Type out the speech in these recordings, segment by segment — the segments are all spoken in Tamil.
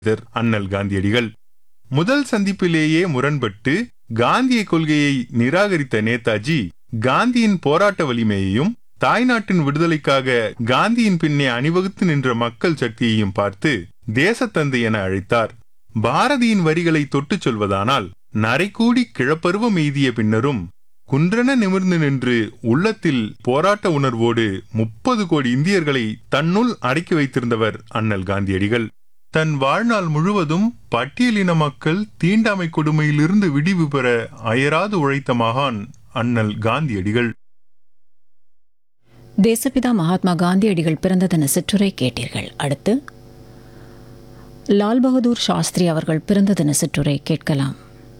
செய்தார் அண்ணல் காந்தியடிகள் முதல் சந்திப்பிலேயே முரண்பட்டு காந்திய கொள்கையை நிராகரித்த நேதாஜி காந்தியின் போராட்ட வலிமையையும் தாய்நாட்டின் விடுதலைக்காக காந்தியின் பின்னே அணிவகுத்து நின்ற மக்கள் சக்தியையும் பார்த்து தேசத்தந்தை என அழைத்தார் பாரதியின் வரிகளை தொட்டுச் சொல்வதானால் நரைக்கூடி கிழப்பருவம் எய்திய பின்னரும் குன்றென நிமிர்ந்து நின்று உள்ளத்தில் போராட்ட உணர்வோடு முப்பது கோடி இந்தியர்களை தன்னுள் அடக்கி வைத்திருந்தவர் அண்ணல் காந்தியடிகள் தன் வாழ்நாள் முழுவதும் பட்டியலின மக்கள் தீண்டாமை கொடுமையிலிருந்து விடிவு பெற அயராது உழைத்த மகான் அண்ணல் காந்தியடிகள் தேசபிதா மகாத்மா காந்தியடிகள் பிறந்த தின சிற்றுரை கேட்டீர்கள் அடுத்து லால் பகதூர் சாஸ்திரி அவர்கள் பிறந்த தின சிற்றுரை கேட்கலாம்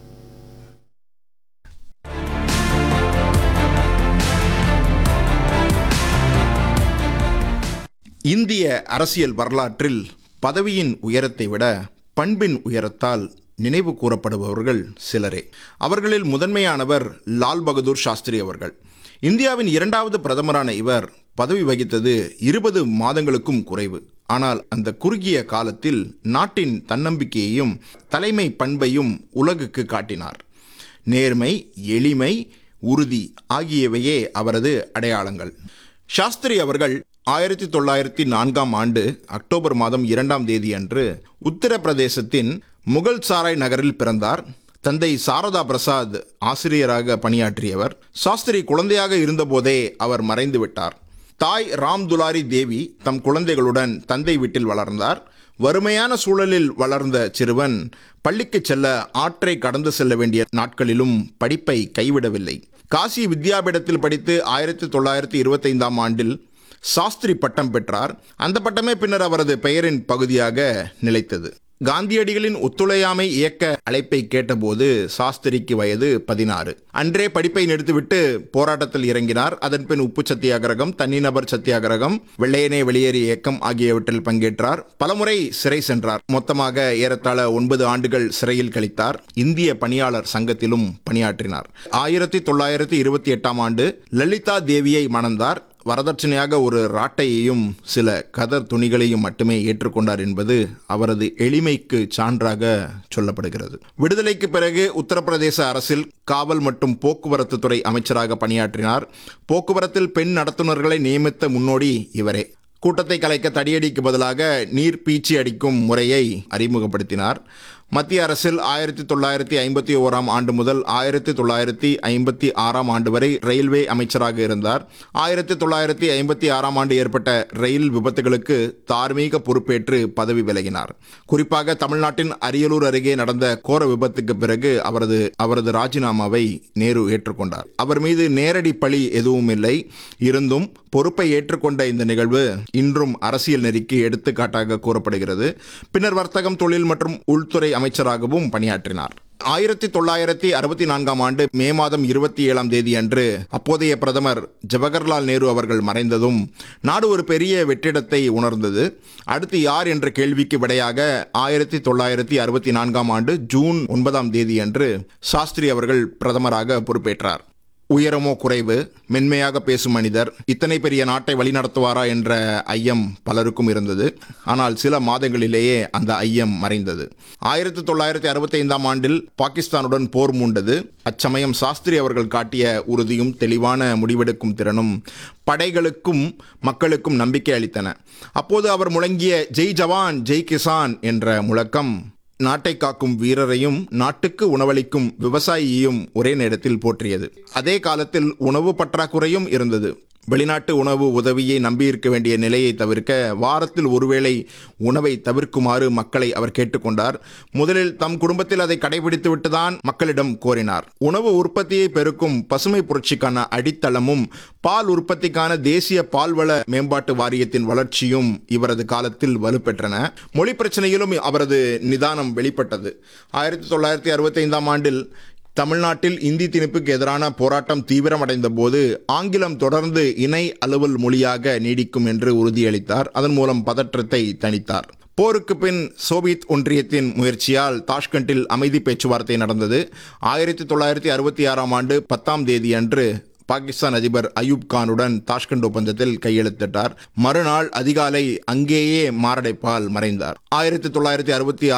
இந்திய அரசியல் வரலாற்றில் பதவியின் உயரத்தை விட பண்பின் உயரத்தால் நினைவு கூறப்படுபவர்கள் சிலரே அவர்களில் முதன்மையானவர் லால் பகதூர் சாஸ்திரி அவர்கள் இந்தியாவின் இரண்டாவது பிரதமரான இவர் பதவி வகித்தது இருபது மாதங்களுக்கும் குறைவு ஆனால் அந்த குறுகிய காலத்தில் நாட்டின் தன்னம்பிக்கையையும் தலைமை பண்பையும் உலகுக்கு காட்டினார் நேர்மை எளிமை உறுதி ஆகியவையே அவரது அடையாளங்கள் சாஸ்திரி அவர்கள் ஆயிரத்தி தொள்ளாயிரத்தி நான்காம் ஆண்டு அக்டோபர் மாதம் இரண்டாம் தேதி அன்று உத்தரப்பிரதேசத்தின் முகல் சாராய் நகரில் பிறந்தார் தந்தை சாரதா பிரசாத் ஆசிரியராக பணியாற்றியவர் சாஸ்திரி குழந்தையாக இருந்தபோதே அவர் மறைந்து விட்டார் தாய் ராம் துலாரி தேவி தம் குழந்தைகளுடன் தந்தை வீட்டில் வளர்ந்தார் வறுமையான சூழலில் வளர்ந்த சிறுவன் பள்ளிக்கு செல்ல ஆற்றை கடந்து செல்ல வேண்டிய நாட்களிலும் படிப்பை கைவிடவில்லை காசி வித்யாபீடத்தில் படித்து ஆயிரத்தி தொள்ளாயிரத்தி இருபத்தைந்தாம் ஆண்டில் சாஸ்திரி பட்டம் பெற்றார் அந்த பட்டமே பின்னர் அவரது பெயரின் பகுதியாக நிலைத்தது காந்தியடிகளின் ஒத்துழையாமை இயக்க அழைப்பை கேட்டபோது சாஸ்திரிக்கு வயது பதினாறு அன்றே படிப்பை நிறுத்திவிட்டு போராட்டத்தில் இறங்கினார் அதன் பின் உப்பு சத்தியாகிரகம் தனிநபர் சத்தியாகிரகம் வெள்ளையனே வெளியேறு இயக்கம் ஆகியவற்றில் பங்கேற்றார் பலமுறை சிறை சென்றார் மொத்தமாக ஏறத்தாழ ஒன்பது ஆண்டுகள் சிறையில் கழித்தார் இந்திய பணியாளர் சங்கத்திலும் பணியாற்றினார் ஆயிரத்தி தொள்ளாயிரத்தி இருபத்தி எட்டாம் ஆண்டு லலிதா தேவியை மணந்தார் வரதட்சணையாக ஒரு ராட்டையையும் சில கதர் துணிகளையும் மட்டுமே ஏற்றுக்கொண்டார் என்பது அவரது எளிமைக்கு சான்றாக சொல்லப்படுகிறது விடுதலைக்கு பிறகு உத்தரப்பிரதேச அரசில் காவல் மற்றும் போக்குவரத்து துறை அமைச்சராக பணியாற்றினார் போக்குவரத்தில் பெண் நடத்துனர்களை நியமித்த முன்னோடி இவரே கூட்டத்தை கலைக்க தடியடிக்கு பதிலாக நீர் பீச்சி அடிக்கும் முறையை அறிமுகப்படுத்தினார் மத்திய அரசில் ஆயிரத்தி தொள்ளாயிரத்தி ஐம்பத்தி ஓராம் ஆண்டு முதல் ஆயிரத்தி தொள்ளாயிரத்தி ஐம்பத்தி ஆறாம் ஆண்டு வரை ரயில்வே அமைச்சராக இருந்தார் ஆயிரத்தி தொள்ளாயிரத்தி ஐம்பத்தி ஆறாம் ஆண்டு ஏற்பட்ட ரயில் விபத்துகளுக்கு தார்மீக பொறுப்பேற்று பதவி விலகினார் குறிப்பாக தமிழ்நாட்டின் அரியலூர் அருகே நடந்த கோர விபத்துக்கு பிறகு அவரது அவரது ராஜினாமாவை நேரு ஏற்றுக்கொண்டார் அவர் மீது நேரடி பழி எதுவும் இல்லை இருந்தும் பொறுப்பை ஏற்றுக்கொண்ட இந்த நிகழ்வு இன்றும் அரசியல் நெறிக்கு எடுத்துக்காட்டாக கூறப்படுகிறது பின்னர் வர்த்தகம் தொழில் மற்றும் உள்துறை அமைச்சராகவும் பணியாற்றினார் ஆயிரத்தி தொள்ளாயிரத்தி அறுபத்தி நான்காம் ஆண்டு மே மாதம் இருபத்தி ஏழாம் தேதி அன்று அப்போதைய பிரதமர் ஜவஹர்லால் நேரு அவர்கள் மறைந்ததும் நாடு ஒரு பெரிய வெற்றிடத்தை உணர்ந்தது அடுத்து யார் என்ற கேள்விக்கு விடையாக ஆயிரத்தி தொள்ளாயிரத்தி அறுபத்தி நான்காம் ஆண்டு ஜூன் ஒன்பதாம் தேதி அன்று சாஸ்திரி அவர்கள் பிரதமராக பொறுப்பேற்றார் உயரமோ குறைவு மென்மையாக பேசும் மனிதர் இத்தனை பெரிய நாட்டை வழிநடத்துவாரா என்ற ஐயம் பலருக்கும் இருந்தது ஆனால் சில மாதங்களிலேயே அந்த ஐயம் மறைந்தது ஆயிரத்தி தொள்ளாயிரத்தி அறுபத்தி ஐந்தாம் ஆண்டில் பாகிஸ்தானுடன் போர் மூண்டது அச்சமயம் சாஸ்திரி அவர்கள் காட்டிய உறுதியும் தெளிவான முடிவெடுக்கும் திறனும் படைகளுக்கும் மக்களுக்கும் நம்பிக்கை அளித்தன அப்போது அவர் முழங்கிய ஜெய் ஜவான் ஜெய் கிசான் என்ற முழக்கம் நாட்டை காக்கும் வீரரையும் நாட்டுக்கு உணவளிக்கும் விவசாயியையும் ஒரே நேரத்தில் போற்றியது அதே காலத்தில் உணவு பற்றாக்குறையும் இருந்தது வெளிநாட்டு உணவு உதவியை நம்பியிருக்க வேண்டிய நிலையை தவிர்க்க வாரத்தில் ஒருவேளை உணவை தவிர்க்குமாறு மக்களை அவர் கேட்டுக்கொண்டார் முதலில் தம் குடும்பத்தில் அதை கடைபிடித்துவிட்டுதான் மக்களிடம் கோரினார் உணவு உற்பத்தியை பெருக்கும் பசுமை புரட்சிக்கான அடித்தளமும் பால் உற்பத்திக்கான தேசிய பால்வள மேம்பாட்டு வாரியத்தின் வளர்ச்சியும் இவரது காலத்தில் வலுப்பெற்றன மொழி பிரச்சனையிலும் அவரது நிதானம் வெளிப்பட்டது ஆயிரத்தி தொள்ளாயிரத்தி அறுபத்தி ஐந்தாம் ஆண்டில் தமிழ்நாட்டில் இந்தி திணிப்புக்கு எதிரான போராட்டம் தீவிரமடைந்த போது ஆங்கிலம் தொடர்ந்து இணை அலுவல் மொழியாக நீடிக்கும் என்று உறுதியளித்தார் அதன் மூலம் பதற்றத்தை தணித்தார் போருக்கு பின் சோவியத் ஒன்றியத்தின் முயற்சியால் தாஷ்கண்டில் அமைதி பேச்சுவார்த்தை நடந்தது ஆயிரத்தி தொள்ளாயிரத்தி அறுபத்தி ஆறாம் ஆண்டு பத்தாம் தேதி அன்று பாகிஸ்தான் அதிபர் அயூப் கானுடன் தாஷ்கண்ட் ஒப்பந்தத்தில் கையெழுத்திட்டார் மறுநாள் அதிகாலை அங்கேயே மாரடைப்பால் மறைந்தார் ஆயிரத்தி தொள்ளாயிரத்தி அறுபத்தி